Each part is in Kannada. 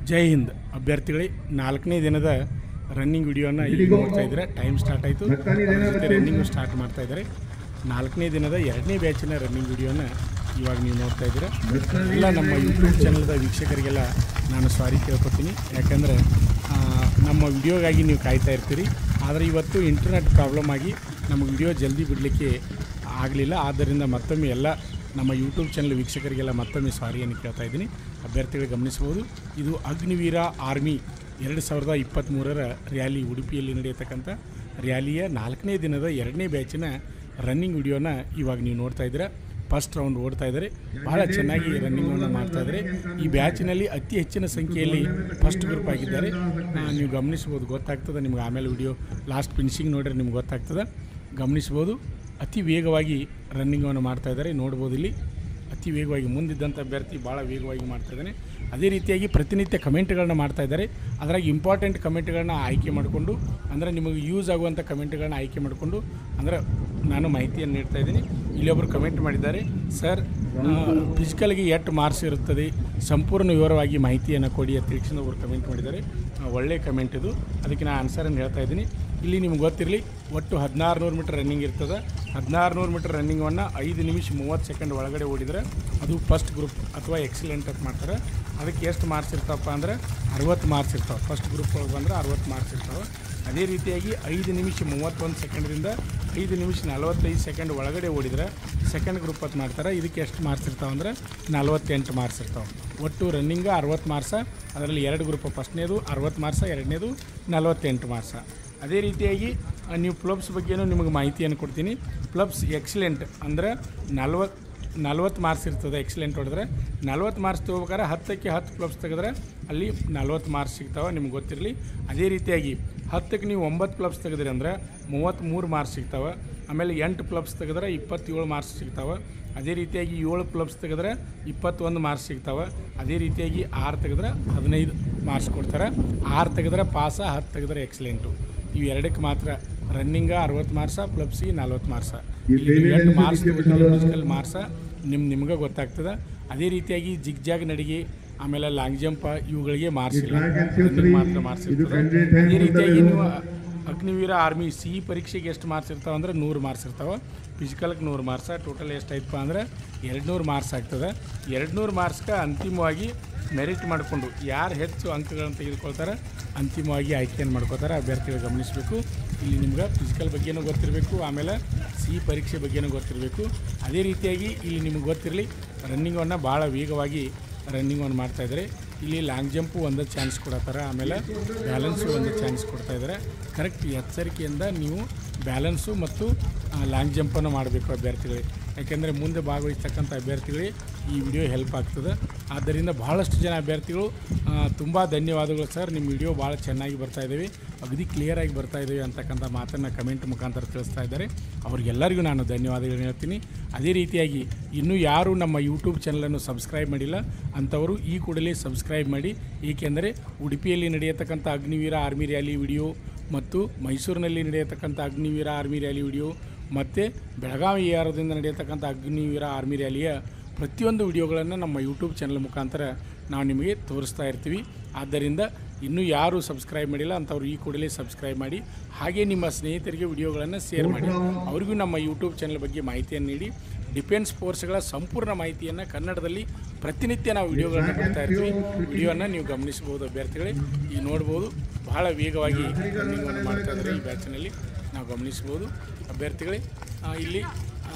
ಜೈ ಹಿಂದ್ ಅಭ್ಯರ್ಥಿಗಳೇ ನಾಲ್ಕನೇ ದಿನದ ರನ್ನಿಂಗ್ ವಿಡಿಯೋನ ಈಗ ನೋಡ್ತಾ ಇದ್ದಾರೆ ಟೈಮ್ ಸ್ಟಾರ್ಟ್ ಆಯಿತು ರನ್ನಿಂಗು ಸ್ಟಾರ್ಟ್ ಮಾಡ್ತಾ ಇದ್ದಾರೆ ನಾಲ್ಕನೇ ದಿನದ ಎರಡನೇ ಬ್ಯಾಚಿನ ರನ್ನಿಂಗ್ ವಿಡಿಯೋನ ಇವಾಗ ನೀವು ನೋಡ್ತಾ ಇದ್ದೀರಾ ಎಲ್ಲ ನಮ್ಮ ಯೂಟ್ಯೂಬ್ ಚಾನಲ್ದ ವೀಕ್ಷಕರಿಗೆಲ್ಲ ನಾನು ಸಾರಿ ಕೇಳ್ಕೊತೀನಿ ಯಾಕಂದರೆ ಆ, ನಮ್ಮ ವಿಡಿಯೋಗಾಗಿ ನೀವು ಕಾಯ್ತಾ ಇರ್ತೀರಿ ಆದರೆ ಇವತ್ತು ಇಂಟರ್ನೆಟ್ ಪ್ರಾಬ್ಲಮ್ ಆಗಿ ನಮ್ಮ ವಿಡಿಯೋ ಜಲ್ದಿ ಬಿಡಲಿಕ್ಕೆ ಆಗಲಿಲ್ಲ ಆದ್ದರಿಂದ ಮತ್ತೊಮ್ಮೆ ಎಲ್ಲ ನಮ್ಮ ಯೂಟ್ಯೂಬ್ ಚಾನಲ್ ವೀಕ್ಷಕರಿಗೆಲ್ಲ ಮತ್ತೊಮ್ಮೆ ಸಾರಿಯನ್ನು ಕೇಳ್ತಾ ಇದ್ದೀನಿ ಅಭ್ಯರ್ಥಿಗಳು ಗಮನಿಸ್ಬೋದು ಇದು ಅಗ್ನಿವೀರ ಆರ್ಮಿ ಎರಡು ಸಾವಿರದ ಇಪ್ಪತ್ತ್ಮೂರರ ರ್ಯಾಲಿ ಉಡುಪಿಯಲ್ಲಿ ನಡೆಯತಕ್ಕಂಥ ರ್ಯಾಲಿಯ ನಾಲ್ಕನೇ ದಿನದ ಎರಡನೇ ಬ್ಯಾಚಿನ ರನ್ನಿಂಗ್ ವಿಡಿಯೋನ ಇವಾಗ ನೀವು ನೋಡ್ತಾ ಇದ್ದೀರಾ ಫಸ್ಟ್ ರೌಂಡ್ ಓಡ್ತಾ ಇದ್ದಾರೆ ಬಹಳ ಚೆನ್ನಾಗಿ ರನ್ನಿಂಗನ್ನು ಮಾಡ್ತಾ ಇದ್ದಾರೆ ಈ ಬ್ಯಾಚಿನಲ್ಲಿ ಅತಿ ಹೆಚ್ಚಿನ ಸಂಖ್ಯೆಯಲ್ಲಿ ಫಸ್ಟ್ ಗ್ರೂಪ್ ಆಗಿದ್ದಾರೆ ಆ, ನೀವು ಗಮನಿಸ್ಬೋದು ಗೊತ್ತಾಗ್ತದೆ ನಿಮ್ಗೆ ಆಮೇಲೆ ವಿಡಿಯೋ ಲಾಸ್ಟ್ ಫಿನಿಶಿಂಗ್ ನೋಡಿದ್ರೆ ನಿಮ್ಗೆ ಗೊತ್ತಾಗ್ತದೆ ಗಮನಿಸ್ಬೋದು ಅತಿ ವೇಗವಾಗಿ ರನ್ನಿಂಗನ್ನು ಮಾಡ್ತಾ ಇದ್ದಾರೆ ನೋಡ್ಬೋದು ಇಲ್ಲಿ ಅತಿ ವೇಗವಾಗಿ ಮುಂದಿದ್ದಂಥ ಅಭ್ಯರ್ಥಿ ಭಾಳ ವೇಗವಾಗಿ ಮಾಡ್ತಾ ಇದ್ದಾನೆ ಅದೇ ರೀತಿಯಾಗಿ ಪ್ರತಿನಿತ್ಯ ಕಮೆಂಟ್ಗಳನ್ನ ಮಾಡ್ತಾ ಇದ್ದಾರೆ ಅದರಾಗಿ ಇಂಪಾರ್ಟೆಂಟ್ ಕಮೆಂಟ್ಗಳನ್ನ ಆಯ್ಕೆ ಮಾಡಿಕೊಂಡು ಅಂದರೆ ನಿಮಗೆ ಯೂಸ್ ಆಗುವಂಥ ಕಮೆಂಟ್ಗಳನ್ನ ಆಯ್ಕೆ ಮಾಡಿಕೊಂಡು ಅಂದರೆ ನಾನು ಮಾಹಿತಿಯನ್ನು ನೀಡ್ತಾ ಇದ್ದೀನಿ ಇಲ್ಲೊಬ್ಬರು ಕಮೆಂಟ್ ಮಾಡಿದ್ದಾರೆ ಸರ್ ಫಿಸಿಕಲ್ಗೆ ಎಷ್ಟು ಮಾರ್ಕ್ಸ್ ಇರುತ್ತದೆ ಸಂಪೂರ್ಣ ವಿವರವಾಗಿ ಮಾಹಿತಿಯನ್ನು ಕೊಡಿ ಅಂತ ತಿಳಿಸಿ ಒಬ್ಬರು ಕಮೆಂಟ್ ಮಾಡಿದ್ದಾರೆ ಆ, ಒಳ್ಳೆಯ ಕಮೆಂಟ್ ಇದು ಅದಕ್ಕೆ ನಾನು ಆನ್ಸರನ್ನು ಹೇಳ್ತಾ ಇದ್ದೀನಿ ಇಲ್ಲಿ ನಿಮ್ಗೆ ಗೊತ್ತಿರಲಿ ಒಟ್ಟು ಹದಿನಾರು ನೂರು ಮೀಟರ್ ರನ್ನಿಂಗ್ ಇರ್ತದೆ ಹದಿನಾರು ನೂರು ಮೀಟರ್ ರನ್ನಿಂಗನ್ನು ಐದು ನಿಮಿಷ ಮೂವತ್ತು ಸೆಕೆಂಡ್ ಒಳಗಡೆ ಓಡಿದ್ರೆ ಅದು ಫಸ್ಟ್ ಗ್ರೂಪ್ ಅಥವಾ ಎಕ್ಸಲೆಂಟ್ ಅಂತ ಮಾಡ್ತಾರೆ ಅದಕ್ಕೆ ಎಷ್ಟು ಮಾರ್ಕ್ಸ್ ಇರ್ತಾವಪ್ಪ ಅಂದ್ರೆ ಅರವತ್ತು ಮಾರ್ಕ್ಸ್ ಇರ್ತಾವೆ ಫಸ್ಟ್ ಗ್ರೂಪ್ ಒಳಗೆ ಬಂದ್ರೆ ಅರವತ್ತು ಮಾರ್ಕ್ಸ್ ಇರ್ತಾವೆ ಅದೇ ರೀತಿಯಾಗಿ ಐದು ನಿಮಿಷ ಮೂವತ್ತೊಂದು ಸೆಕೆಂಡ್ರಿಂದ ಐದು ನಿಮಿಷ ನಲವತ್ತೈದು ಸೆಕೆಂಡ್ ಒಳಗಡೆ ಓಡಿದ್ರೆ ಸೆಕೆಂಡ್ ಗ್ರೂಪ್ ಅಂತ ಮಾಡ್ತಾರೆ ಇದಕ್ಕೆ ಎಷ್ಟು ಮಾರ್ಕ್ಸ್ ಇರ್ತಾವೆ ಅಂದ್ರೆ ನಲವತ್ತೆಂಟು ಮಾರ್ಕ್ಸ್ ಇರ್ತಾವೆ ಒಟ್ಟು ರನ್ನಿಂಗ ಅರವತ್ತು ಮಾರ್ಕ್ಸ ಅದರಲ್ಲಿ ಎರಡು ಗ್ರೂಪ್ ಫಸ್ಟ್ನೇದು ಅರವತ್ತು ಮಾರ್ಕ್ಸ ಎರಡನೇದು ನಲವತ್ತೆಂಟು ಮಾರ್ಕ್ಸ ಅದೇ ರೀತಿಯಾಗಿ ಆ, ನೀವು ಪ್ಲಬ್ಸ್ ಬಗ್ಗೆನೂ ನಿಮಗೆ ಮಾಹಿತಿಯನ್ನು ಕೊಡ್ತೀನಿ ಪ್ಲಬ್ಸ್ ಎಕ್ಸಲೆಂಟ್ ಅಂದರೆ ನಲ್ವತ್ತು ನಲ್ವತ್ತು ಮಾರ್ಕ್ಸ್ ಇರ್ತದೆ ಎಕ್ಸಲೆಂಟ್ ಹೊಡೆದ್ರೆ ನಲ್ವತ್ತು ಮಾರ್ಕ್ಸ್ ತೊಗೋಬೇಕಾದ್ರೆ ಹತ್ತಕ್ಕೆ ಹತ್ತು ಪ್ಲಬ್ಸ್ ತೆಗೆದ್ರೆ ಅಲ್ಲಿ ನಲ್ವತ್ತು ಮಾರ್ಕ್ಸ್ ಸಿಗ್ತಾವೆ ನಿಮ್ಗೆ ಗೊತ್ತಿರಲಿ ಅದೇ ರೀತಿಯಾಗಿ ಹತ್ತಕ್ಕೆ ನೀವು ಒಂಬತ್ತು ಪ್ಲಬ್ಸ್ ತೆಗೆದ್ರಿ ಅಂದ್ರೆ ಮೂವತ್ತ್ಮೂರು ಮಾರ್ಕ್ಸ್ ಸಿಗ್ತಾವೆ ಆಮೇಲೆ ಎಂಟು ಪ್ಲಬ್ಸ್ ತೆಗೆದ್ರೆ ಇಪ್ಪತ್ತೇಳು ಮಾರ್ಕ್ಸ್ ಸಿಗ್ತಾವೆ ಅದೇ ರೀತಿಯಾಗಿ ಏಳು ಪ್ಲಬ್ಸ್ ತೆಗೆದ್ರೆ ಇಪ್ಪತ್ತೊಂದು ಮಾರ್ಕ್ಸ್ ಸಿಗ್ತಾವೆ ಅದೇ ರೀತಿಯಾಗಿ ಆರು ತೆಗೆದ್ರೆ ಹದಿನೈದು ಮಾರ್ಕ್ಸ್ ಕೊಡ್ತಾರೆ ಆರು ತೆಗೆದ್ರೆ ಪಾಸ ಹತ್ತು ತೆಗೆದ್ರೆ ಎಕ್ಸಲೆಂಟು ಇವು ಎರಡಕ್ಕೆ ಮಾತ್ರ ರನ್ನಿಂಗ ಅರವತ್ತು ಮಾರ್ಕ್ಸ ಪ್ಲಬ್ಸಿಗೆ ನಲ್ವತ್ತು ಮಾರ್ಕ್ಸ ಎಷ್ಟು ಮಾರ್ಕ್ಸ್ ಫಿಸಿಕಲ್ ಮಾರ್ಕ್ಸ ನಿಮ್ಮ ನಿಮ್ಗೆ ಗೊತ್ತಾಗ್ತದೆ ಅದೇ ರೀತಿಯಾಗಿ ಜಿಗ್ ಜಾಗ್ ನಡಿಗೆ ಆಮೇಲೆ ಲಾಂಗ್ ಜಂಪ್ ಇವುಗಳಿಗೆ ಮಾರ್ಕ್ಸ್ ಇಲ್ಲ ರನ್ನಿಂಗ್ ಮಾತ್ರ ಮಾರ್ಕ್ಸ್ ಇರ್ತದೆ ಅದೇ ರೀತಿಯಾಗಿ ನೀವು ಅಗ್ನಿವೀರ ಆರ್ಮಿ ಸಿ ಪರೀಕ್ಷೆಗೆ ಎಷ್ಟು ಮಾರ್ಕ್ಸ್ ಇರ್ತಾವೆ ಅಂದ್ರೆ ನೂರು ಮಾರ್ಕ್ಸ್ ಇರ್ತಾವೆ ಫಿಸಿಕಲ್ಗೆ ನೂರು ಮಾರ್ಕ್ಸ ಟೋಟಲ್ ಎಷ್ಟಾಯ್ತಪ್ಪ ಅಂದ್ರೆ ಎರಡು ನೂರು ಮಾರ್ಕ್ಸ್ ಆಗ್ತದೆ ಎರಡು ನೂರು ಮಾರ್ಕ್ಸ್ಗೆ ಅಂತಿಮವಾಗಿ ಮೆರಿಟ್ ಮಾಡಿಕೊಂಡು ಯಾರು ಹೆಚ್ಚು ಅಂಕಗಳನ್ನು ತೆಗೆದುಕೊಳ್ತಾರೆ ಅಂತಿಮವಾಗಿ ಆಯ್ಕೆಯನ್ನು ಮಾಡ್ಕೋತಾರೆ ಅಭ್ಯರ್ಥಿಗಳು ಗಮನಿಸಬೇಕು ಇಲ್ಲಿ ನಿಮ್ಗೆ ಫಿಸಿಕಲ್ ಬಗ್ಗೆನೂ ಗೊತ್ತಿರಬೇಕು ಆಮೇಲೆ ಸಿ ಪರೀಕ್ಷೆ ಬಗ್ಗೆನೂ ಗೊತ್ತಿರಬೇಕು ಅದೇ ರೀತಿಯಾಗಿ ಇಲ್ಲಿ ನಿಮ್ಗೆ ಗೊತ್ತಿರಲಿ ರನ್ನಿಂಗನ್ನು ಭಾಳ ವೇಗವಾಗಿ ರನ್ನಿಂಗನ್ನು ಮಾಡ್ತಾ ಇದ್ದಾರೆ ಇಲ್ಲಿ ಲಾಂಗ್ ಜಂಪು ಒಂದು ಚಾನ್ಸ್ ಕೊಡತ್ತಾರೆ ಆಮೇಲೆ ಬ್ಯಾಲೆನ್ಸು ಒಂದು ಚಾನ್ಸ್ ಕೊಡ್ತಾ ಇದ್ದಾರೆ ಕರೆಕ್ಟ್ ಎಚ್ಚರಿಕೆಯಿಂದ ನೀವು ಬ್ಯಾಲೆನ್ಸು ಮತ್ತು ಲಾಂಗ್ ಜಂಪನ್ನು ಮಾಡಬೇಕು ಅಭ್ಯರ್ಥಿಗಳಿಗೆ ಯಾಕೆಂದರೆ ಮುಂದೆ ಭಾಗವಹಿಸ್ತಕ್ಕಂಥ ಅಭ್ಯರ್ಥಿಗಳಿಗೆ ಈ ವಿಡಿಯೋ ಹೆಲ್ಪ್ ಆಗ್ತದೆ ಆದ್ದರಿಂದ ಭಾಳಷ್ಟು ಜನ ಅಭ್ಯರ್ಥಿಗಳು ತುಂಬ ಧನ್ಯವಾದಗಳು ಸರ್ ನಿಮ್ಮ ವಿಡಿಯೋ ಭಾಳ ಚೆನ್ನಾಗಿ ಬರ್ತಾ ಇದ್ದೀವಿ ಅಗದಿ ಕ್ಲಿಯರಾಗಿ ಬರ್ತಾ ಇದ್ದೀವಿ ಅಂತಕ್ಕಂಥ ಮಾತನ್ನು ಕಮೆಂಟ್ ಮುಖಾಂತರ ತಿಳಿಸ್ತಾ ಇದ್ದಾರೆ ಅವ್ರಿಗೆಲ್ಲರಿಗೂ ನಾನು ಧನ್ಯವಾದಗಳನ್ನ ಹೇಳ್ತೀನಿ ಅದೇ ರೀತಿಯಾಗಿ ಇನ್ನೂ ಯಾರು ನಮ್ಮ ಯೂಟ್ಯೂಬ್ ಚಾನಲನ್ನು ಸಬ್ಸ್ಕ್ರೈಬ್ ಮಾಡಿಲ್ಲ ಅಂಥವರು ಈ ಕೂಡಲೇ ಸಬ್ಸ್ಕ್ರೈಬ್ ಮಾಡಿ ಏಕೆಂದರೆ ಉಡುಪಿಯಲ್ಲಿ ನಡೆಯತಕ್ಕಂಥ ಅಗ್ನಿವೀರ ಆರ್ಮಿ ರ್ಯಾಲಿ ವಿಡಿಯೋ ಮತ್ತು ಮೈಸೂರಿನಲ್ಲಿ ನಡೆಯತಕ್ಕಂಥ ಅಗ್ನಿವೀರ ಆರ್ಮಿ ರ್ಯಾಲಿ ವಿಡಿಯೋ ಮತ್ತು ಬೆಳಗಾವಿ ಏರದಿಂದ ನಡೆಯತಕ್ಕಂಥ ಅಗ್ನಿವೀರ ಆರ್ಮಿ ರ್ಯಾಲಿಯ ಪ್ರತಿಯೊಂದು ವಿಡಿಯೋಗಳನ್ನು ನಮ್ಮ ಯೂಟ್ಯೂಬ್ ಚಾನಲ್ ಮುಖಾಂತರ ನಾವು ನಿಮಗೆ ತೋರಿಸ್ತಾ ಇರ್ತೀವಿ ಆದ್ದರಿಂದ ಇನ್ನೂ ಯಾರು ಸಬ್ಸ್ಕ್ರೈಬ್ ಮಾಡಿಲ್ಲ ಅಂಥವ್ರು ಈ ಕೂಡಲೇ ಸಬ್ಸ್ಕ್ರೈಬ್ ಮಾಡಿ ಹಾಗೆ ನಿಮ್ಮ ಸ್ನೇಹಿತರಿಗೆ ವಿಡಿಯೋಗಳನ್ನು ಶೇರ್ ಮಾಡಿ ಅವರಿಗೂ ನಮ್ಮ ಯೂಟ್ಯೂಬ್ ಚಾನಲ್ ಬಗ್ಗೆ ಮಾಹಿತಿಯನ್ನು ನೀಡಿ ಡಿಫೆನ್ಸ್ ಫೋರ್ಸ್ಗಳ ಸಂಪೂರ್ಣ ಮಾಹಿತಿಯನ್ನು ಕನ್ನಡದಲ್ಲಿ ಪ್ರತಿನಿತ್ಯ ನಾವು ವಿಡಿಯೋಗಳನ್ನು ಬಿಡ್ತಾ ಇರ್ತೀವಿ ವಿಡಿಯೋನ ನೀವು ಗಮನಿಸಬಹುದು ಅಭ್ಯರ್ಥಿಗಳೇ ಈಗ ನೋಡ್ಬೋದು ಬಹಳ ವೇಗವಾಗಿ ರನ್ನಿಂಗನ್ನು ಮಾಡ್ತಾ ಇದ್ದಾರೆ ಈ ಬ್ಯಾಚಿನಲ್ಲಿ ನಾವು ಗಮನಿಸ್ಬೋದು ಅಭ್ಯರ್ಥಿಗಳೇ ಆ, ಇಲ್ಲಿ ಆ,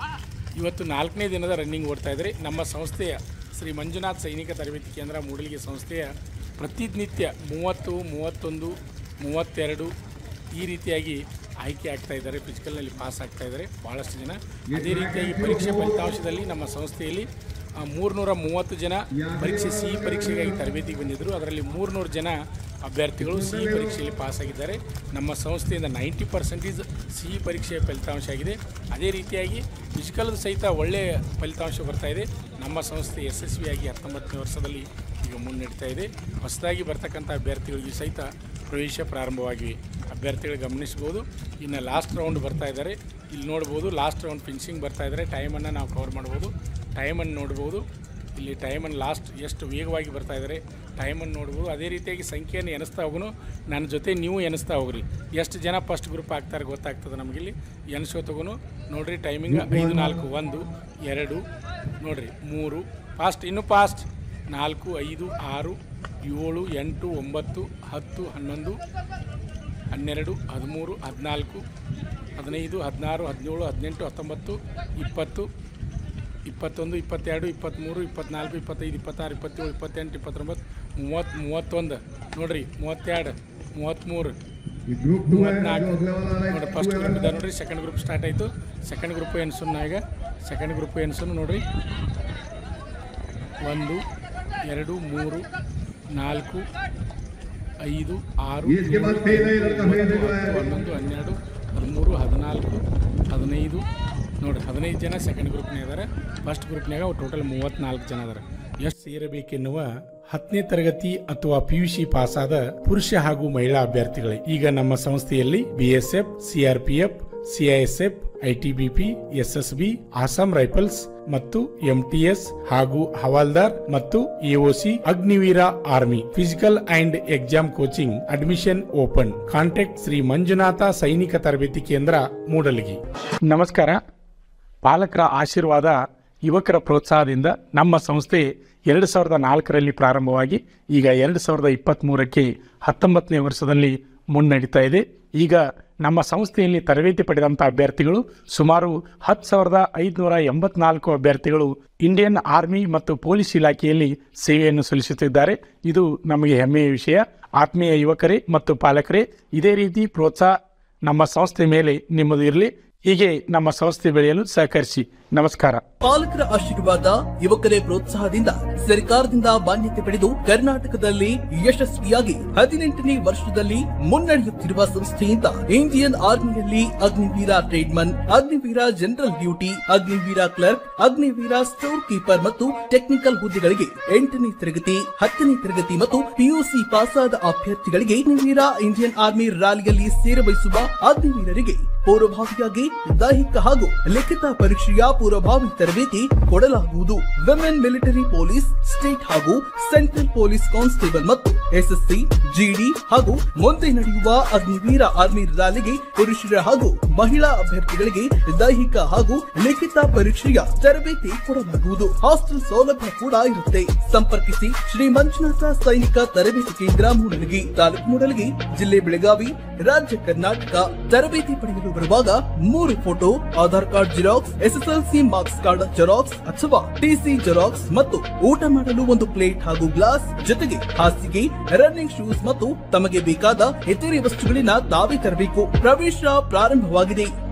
ಇವತ್ತು ನಾಲ್ಕನೇ ದಿನದ ರನ್ನಿಂಗ್ ಓಡ್ತಾ ಇದ್ದಾರೆ ನಮ್ಮ ಸಂಸ್ಥೆಯ ಶ್ರೀ ಮಂಜುನಾಥ್ ಸೈನಿಕ ತರಬೇತಿ ಕೇಂದ್ರ ಮೂಡಲಿಗೆ ಸಂಸ್ಥೆಯ ಪ್ರತಿನಿತ್ಯ ಮೂವತ್ತು ಮೂವತ್ತೊಂದು ಮೂವತ್ತೆರಡು ಈ ರೀತಿಯಾಗಿ ಆಯ್ಕೆ ಆಗ್ತಾ ಇದ್ದಾರೆ ಫಿಸಿಕಲ್ನಲ್ಲಿ ಪಾಸ್ ಆಗ್ತಾ ಇದ್ದಾರೆ ಭಾಳಷ್ಟು ಜನ ಅದೇ ರೀತಿಯಾಗಿ ಪರೀಕ್ಷೆ ಫಲಿತಾಂಶದಲ್ಲಿ ನಮ್ಮ ಸಂಸ್ಥೆಯಲ್ಲಿ ಆ, ಮೂರ್ನೂರ ಮೂವತ್ತು ಜನ ಪರೀಕ್ಷೆ ಸಿ ಪರೀಕ್ಷೆಗಾಗಿ ತರಬೇತಿಗೆ ಬಂದಿದ್ದರು ಅದರಲ್ಲಿ ಮೂರ್ನೂರು ಜನ ಅಭ್ಯರ್ಥಿಗಳು ಸಿ ಪರೀಕ್ಷೆಯಲ್ಲಿ ಪಾಸ್ ಆಗಿದ್ದಾರೆ ನಮ್ಮ ಸಂಸ್ಥೆಯಿಂದ ನೈಂಟಿ ಪರ್ಸೆಂಟೇಜ್ ಸಿ ಪರೀಕ್ಷೆಯ ಫಲಿತಾಂಶ ಆಗಿದೆ ಅದೇ ರೀತಿಯಾಗಿ ಫಿಸಿಕಲ್ ಸಹಿತ ಒಳ್ಳೆಯ ಫಲಿತಾಂಶ ಬರ್ತಾ ಇದೆ ನಮ್ಮ ಸಂಸ್ಥೆ ಯಶಸ್ವಿಯಾಗಿ ಹತ್ತೊಂಬತ್ತನೇ ವರ್ಷದಲ್ಲಿ ಈಗ ಮುನ್ನಡೀತಾ ಇದೆ ಹೊಸದಾಗಿ ಬರ್ತಕ್ಕಂಥ ಅಭ್ಯರ್ಥಿಗಳಿಗೆ ಸಹಿತ ಪ್ರವೇಶ ಪ್ರಾರಂಭವಾಗಿವೆ ಅಭ್ಯರ್ಥಿಗಳು ಗಮನಿಸ್ಬೋದು ಇನ್ನು ಲಾಸ್ಟ್ ರೌಂಡ್ ಬರ್ತಾ ಇದ್ದಾರೆ ಇಲ್ಲಿ ನೋಡ್ಬೋದು ಲಾಸ್ಟ್ ರೌಂಡ್ ಫಿನಿಶಿಂಗ್ ಬರ್ತಾ ಇದ್ದಾರೆ ಟೈಮನ್ನು ನಾವು ಕವರ್ ಮಾಡ್ಬೋದು ಟೈಮನ್ನು ನೋಡ್ಬೋದು ಇಲ್ಲಿ ಟೈಮನ್ನು ಲಾಸ್ಟ್ ಎಷ್ಟು ವೇಗವಾಗಿ ಬರ್ತಾ ಇದ್ದಾರೆ ಟೈಮನ್ನು ನೋಡ್ಬೋದು ಅದೇ ರೀತಿಯಾಗಿ ಸಂಖ್ಯೆಯನ್ನು ಎನಿಸ್ತಾ ಹೋಗುನು ನನ್ನ ಜೊತೆ ನೀವು ಎನಿಸ್ತಾ ಹೋಗ್ರಿ ಎಷ್ಟು ಜನ ಫಸ್ಟ್ ಗ್ರೂಪ್ ಆಗ್ತಾರೆ ಗೊತ್ತಾಗ್ತದೆ ನಮಗಿಲ್ಲಿ ಎನಿಸೋತಗುನು ನೋಡ್ರಿ ಟೈಮಿಂಗ್ ಐದು ನಾಲ್ಕು ಒಂದು ಎರಡು ನೋಡ್ರಿ ಮೂರು ಫಾಸ್ಟ್ ಇನ್ನೂ ಫಾಸ್ಟ್ ನಾಲ್ಕು ಐದು ಆರು ಏಳು ಎಂಟು ಒಂಬತ್ತು ಹತ್ತು ಹನ್ನೊಂದು ಹನ್ನೆರಡು ಹದಿಮೂರು ಹದಿನಾಲ್ಕು ಹದಿನೈದು ಹದಿನಾರು ಹದಿನೇಳು ಹದಿನೆಂಟು ಹತ್ತೊಂಬತ್ತು ಇಪ್ಪತ್ತು ಇಪ್ಪತ್ತೊಂದು ಇಪ್ಪತ್ತೆರಡು ಇಪ್ಪತ್ತ್ಮೂರು ಇಪ್ಪತ್ನಾಲ್ಕು ಇಪ್ಪತ್ತೈದು ಇಪ್ಪತ್ತಾರು ಇಪ್ಪತ್ತೇಳು ಇಪ್ಪತ್ತೆಂಟು ಇಪ್ಪತ್ತೊಂಬತ್ತು ಮೂವತ್ತು ಮೂವತ್ತೊಂದು ನೋಡಿರಿ ಮೂವತ್ತೆರಡು ಮೂವತ್ತ್ಮೂರು ये ग्रुप टू है ಮೂವತ್ನಾಲ್ಕು जो अगले वाला आ रहा है ನೋಡಿ ಫಸ್ಟ್ ಗ್ರೂಪ್ ಇದೆ ನೋಡ್ರಿ ಸೆಕೆಂಡ್ ಗ್ರೂಪ್ ಸ್ಟಾರ್ಟ್ ಆಯಿತು ಸೆಕೆಂಡ್ ಗ್ರೂಪ್ ಎನ್ಸುನ್ನ ಈಗ ಸೆಕೆಂಡ್ ಗ್ರೂಪ್ ಎನ್ಸುನ್ನು ನೋಡ್ರಿ ಒಂದು ಎರಡು ಮೂರು ನಾಲ್ಕು ಐದು ಆರು ये इसके बाद फेल है लड़का फेल है जो ಹತ್ತು, है ಹನ್ನೊಂದು ಹನ್ನೆರಡು ಹದಿಮೂರು ಹದಿನಾಲ್ಕು ಹದಿನೈದು ನೋಡಿರಿ ಹದಿನೈದು ಜನ ಸೆಕೆಂಡ್ ಗ್ರೂಪ್ನಾಗ ಇದ್ದಾರೆ ಫಸ್ಟ್ ಗ್ರೂಪ್ನಾಗ ಟೋಟಲ್ ಮೂವತ್ತ್ನಾಲ್ಕು ಜನ ಇದ್ದಾರೆ ಎಷ್ಟು ಸೇರಬೇಕೆನ್ನುವ ಹತ್ತನೇ ತರಗತಿ ಅಥವಾ ಪಿ ಯು ಸಿ ಪಾಸಾದ ಪುರುಷ ಹಾಗೂ ಮಹಿಳಾ ಅಭ್ಯರ್ಥಿಗಳೇ ಈಗ ನಮ್ಮ ಸಂಸ್ಥೆಯಲ್ಲಿ BSF CRPF CISF ITBP SSB Assam rifles ಮತ್ತು ಎಂಟಿಎಸ್ ಹಾಗೂ ಹವಾಲ್ದಾರ್ ಮತ್ತು AOC Agniveer army physical and exam coaching admission open contact Shri Manjunatha ಸೈನಿಕ ತರಬೇತಿ ಕೇಂದ್ರ ಮೂಡಲಗಿ ನಮಸ್ಕಾರ ಪಾಲಕರ ಆಶೀರ್ವಾದ ಯುವಕರ ಪ್ರೋತ್ಸಾಹದಿಂದ ನಮ್ಮ ಸಂಸ್ಥೆ ಎರಡು ಸಾವಿರದ ನಾಲ್ಕರಲ್ಲಿ ಪ್ರಾರಂಭವಾಗಿ ಈಗ ಎರಡು ಸಾವಿರದ ಇಪ್ಪತ್ತ್ಮೂರಕ್ಕೆ ಹತ್ತೊಂಬತ್ತನೇ ವರ್ಷದಲ್ಲಿ ಮುನ್ನಡೀತಾ ಇದೆ ಈಗ ನಮ್ಮ ಸಂಸ್ಥೆಯಲ್ಲಿ ತರಬೇತಿ ಪಡೆದಂಥ ಅಭ್ಯರ್ಥಿಗಳು ಸುಮಾರು ಹತ್ತು ಸಾವಿರದ ಐದುನೂರ ಎಂಬತ್ನಾಲ್ಕು ಅಭ್ಯರ್ಥಿಗಳು ಇಂಡಿಯನ್ ಆರ್ಮಿ ಮತ್ತು ಪೊಲೀಸ್ ಇಲಾಖೆಯಲ್ಲಿ ಸೇವೆಯನ್ನು ಸಲ್ಲಿಸುತ್ತಿದ್ದಾರೆ ಇದು ನಮಗೆ ಹೆಮ್ಮೆಯ ವಿಷಯ ಆತ್ಮೀಯ ಯುವಕರೇ ಮತ್ತು ಪಾಲಕರೇ ಇದೇ ರೀತಿ ಪ್ರೋತ್ಸಾಹ ನಮ್ಮ ಸಂಸ್ಥೆ ಮೇಲೆ ನಿಮ್ಮದು ಇರಲಿ ಹೀಗೆ ನಮ್ಮ ಸಂಸ್ಥೆ ಬೆಳೆಯಲು ಸಹಕರಿಸಿ ನಮಸ್ಕಾರ ಪಾಲಕರ ಆಶೀರ್ವಾದ ಯುವಕರೇ ಪ್ರೋತ್ಸಾಹದಿಂದ ಸರ್ಕಾರದಿಂದ ಮಾನ್ಯತೆ ಪಡೆದು ಕರ್ನಾಟಕದಲ್ಲಿ ಯಶಸ್ವಿಯಾಗಿ ಹದಿನೆಂಟನೇ ವರ್ಷದಲ್ಲಿ ಮುನ್ನಡೆಯುತ್ತಿರುವ ಸಂಸ್ಥೆಯಿಂದ ಇಂಡಿಯನ್ ಆರ್ಮಿಯಲ್ಲಿ Agniveer tradesman Agniveer general duty Agniveer clerk Agniveer store keeper ಮತ್ತು ಟೆಕ್ನಿಕಲ್ ಹುದ್ದೆಗಳಿಗೆ ಎಂಟನೇ ತರಗತಿ ಹತ್ತನೇ ತರಗತಿ ಮತ್ತು ಪಿಯುಸಿ ಪಾಸಾದ ಅಭ್ಯರ್ಥಿಗಳಿಗೆ ಅಗ್ನಿವೀರ ಇಂಡಿಯನ್ ಆರ್ಮಿ ರ್ಯಾಲಿಯಲ್ಲಿ ಸೇರಬಯಸುವ ಅಗ್ನಿವೀರರಿಗೆ ಪೂರ್ವಭಾವಿಯಾಗಿ ದೈಹಿಕ ಹಾಗೂ ಲಿಖಿತ ಪರೀಕ್ಷೆಯ ಪೂರ್ವಭಾವಿ ತರಬೇತಿ ಕೊಡಲಾಗುವುದು ವಿಮೆನ್ ಮಿಲಿಟರಿ ಪೊಲೀಸ್ ಸ್ಟೇಟ್ ಹಾಗೂ ಸೆಂಟ್ರಲ್ ಪೊಲೀಸ್ ಕಾನ್ಸ್ಟೇಬಲ್ ಮತ್ತು ಎಸ್ಎಸ್ಸಿ ಜಿಡಿ ಹಾಗೂ ಮುಂದೆ ನಡೆಯುವ ಅಗ್ನಿವೀರ ಆರ್ಮಿ ರ್ಯಾಲಿಗೆ ಪುರುಷರ ಹಾಗೂ ಮಹಿಳಾ ಅಭ್ಯರ್ಥಿಗಳಿಗೆ ದೈಹಿಕ ಹಾಗೂ ಲಿಖಿತ ಪರೀಕ್ಷೆಯ ತರಬೇತಿ ಕೊಡಲಾಗುವುದು ಹಾಸ್ಟೆಲ್ ಸೌಲಭ್ಯ ಕೂಡ ಇರುತ್ತೆ ಸಂಪರ್ಕಿಸಿ ಶ್ರೀ ಮಂಜುನಾಥ ಸೈನಿಕ ತರಬೇತಿ ಕೇಂದ್ರ ಮೂಡಲಗಿ ತಾಲೂಕು ಮೂಡಲಗಿ ಜಿಲ್ಲೆ ಬೆಳಗಾವಿ ರಾಜ್ಯ ಕರ್ನಾಟಕ ತರಬೇತಿ ಪಡೆಯಲು ಬರುವಾಗ ಮೂರು photo Aadhaar card xerox SSLC marks card xerox ಅಥವಾ ಟಿಸಿ ಜೆರಾಕ್ಸ್ ಮತ್ತು ಊಟ ಮಾಡಲು ಒಂದು ಪ್ಲೇಟ್ ಹಾಗೂ ಗ್ಲಾಸ್ ಜೊತೆಗೆ ಹಾಸಿಗೆ ರನ್ನಿಂಗ್ ಶೂಸ್ ಮತ್ತು ತಮಗೆ ಬೇಕಾದ ಇತರೆ ವಸ್ತುಗಳಿನ ತಾವೇ ತರಬೇಕು ಪ್ರವೇಶ ಪ್ರಾರಂಭವಾಗಿದೆ